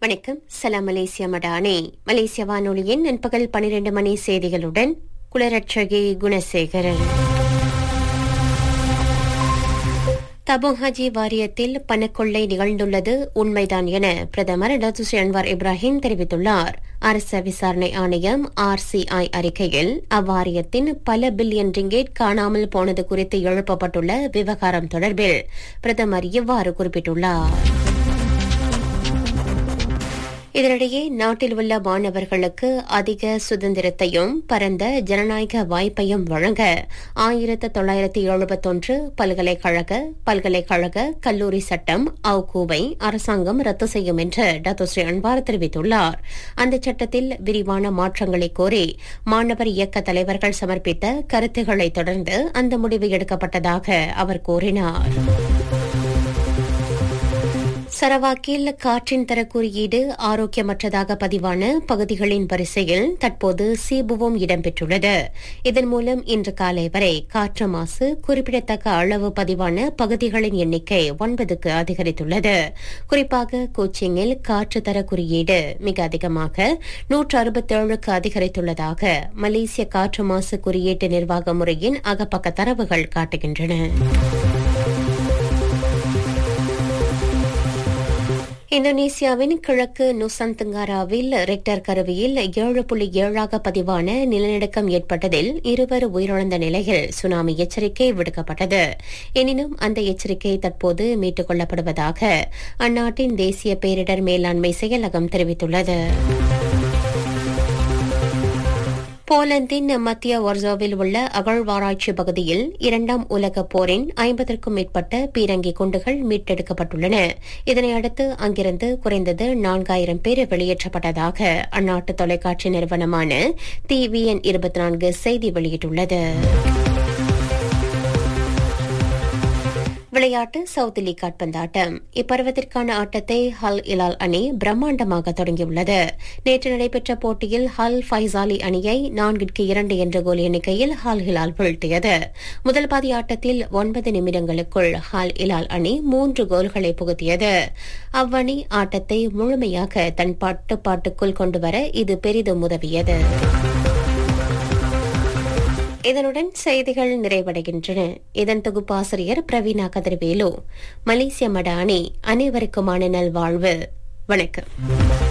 வணக்கம் சலாம் மலேசியா மடானே மலேசிய வானொலியின் நண்பகல் பனிரெண்டு மணி செய்திகளுடன் குலரட்சகி குணசேகரன் தபோங் ஹாஜி வாரியத்தில் பணக்கொள்ளை நிகழ்ந்துள்ளது உண்மைதான் என பிரதமர் டத்துஸ்ரீ அன்வார் இப்ராஹிம் தெரிவித்துள்ளார் அரச விசாரணை ஆணையம் ஆர்சிஐ அறிக்கையில் அவ்வாரியத்தின் பல பில்லியன் ரிங்கேட் காணாமல் போனது குறித்து எழுப்பப்பட்டுள்ள விவகாரம் தொடர்பில் பிரதமர் இவ்வாறு குறிப்பிட்டுள்ளார் இதனிடையே நாட்டில் உள்ள மாணவர்களுக்கு அதிக சுதந்திரத்தையும் பரந்த ஜனநாயக வாய்ப்பையும் வழங்க ஆயிரத்து தொள்ளாயிரத்தி எழுபத்தொன்று பல்கலைக்கழக பல்கலைக்கழக கல்லூரி சட்டம் அவுகூவை அரசாங்கம் ரத்து செய்யும் என்று டத்துஸ்ரீ அன்வார் தெரிவித்துள்ளார் அந்த சட்டத்தில் விரிவான மாற்றங்களை கோரி மாணவர் இயக்க தலைவர்கள் சமர்ப்பித்த கருத்துக்களை தொடர்ந்து அந்த முடிவு எடுக்கப்பட்டதாக அவர் கூறினார் சரவாக்கில் காற்றின் தர குறியீடு ஆரோக்கியமற்றதாக பதிவான பகுதிகளின் வரிசையில் தற்போது சீபுவும் இடம்பெற்றுள்ளது இதன் மூலம் இன்று காலை வரை காற்று மாசு குறிப்பிடத்தக்க அளவு பதிவான பகுதிகளின் எண்ணிக்கை ஒன்பதுக்கு அதிகரித்துள்ளது குறிப்பாக கோச்சிங்கில் காற்று தர குறியீடு மிக அதிகமாக நூற்று அறுபத்தேழுக்கு அதிகரித்துள்ளதாக மலேசிய காற்று மாசு குறியீட்டு நிர்வாக முறையின் அகப்பக்க தரவுகள் காட்டுகின்றன இந்தோனேசியாவின் கிழக்கு நுசந்தங்காராவில் ரெக்டர் கருவியில் ஏழு புள்ளி ஏழாக பதிவான நிலநடுக்கம் ஏற்பட்டதில் இருவர் உயிரிழந்த நிலையில் சுனாமி எச்சரிக்கை விடுக்கப்பட்டது எனினும் அந்த எச்சரிக்கை தற்போது மீட்டுக் கொள்ளப்படுவதாக அந்நாட்டின் தேசிய பேரிடர் மேலாண்மை செயலகம் தெரிவித்துள்ளது போலந்தின் மத்திய ஒர்சோவில் உள்ள அகழ்வாராய்ச்சி பகுதியில் இரண்டாம் உலகப் போரின் ஐம்பதற்கும் மேற்பட்ட பீரங்கி குண்டுகள் மீட்டெடுக்கப்பட்டுள்ளன இதனையடுத்து அங்கிருந்து குறைந்தது நான்காயிரம் பேர் வெளியேற்றப்பட்டதாக அந்நாட்டு தொலைக்காட்சி நிறுவனமான டிவிஎன் இருபத்தி நான்கு செய்தி வெளியிட்டுள்ளது விளையாட்டு சவுத் லீக் காட்பந்தாட்டம் இப்பருவத்திற்கான ஆட்டத்தை ஹல் இலால் அணி பிரம்மாண்டமாக தொடங்கியுள்ளது நேற்று நடைபெற்ற போட்டியில் ஹல் ஃபைசாலி அணியை நான்கிற்கு இரண்டு என்ற கோல் எண்ணிக்கையில் ஹால் ஹிலால் வீழ்த்தியது முதல் பாதி ஆட்டத்தில் ஒன்பது நிமிடங்களுக்குள் ஹால் இலால் அணி மூன்று கோல்களை புகுத்தியது அவ்வணி ஆட்டத்தை முழுமையாக தன் பாட்டுப்பாட்டுக்குள் கொண்டுவர இது பெரிதும் உதவியது இதனுடன் செய்திகள் நிறைவடைகின்றன இதன் தொகுப்பாசிரியர் பிரவீனா கதிர்வேலு மலேசிய மடானி அனைவருக்குமான நல்வாழ்வு வணக்கம்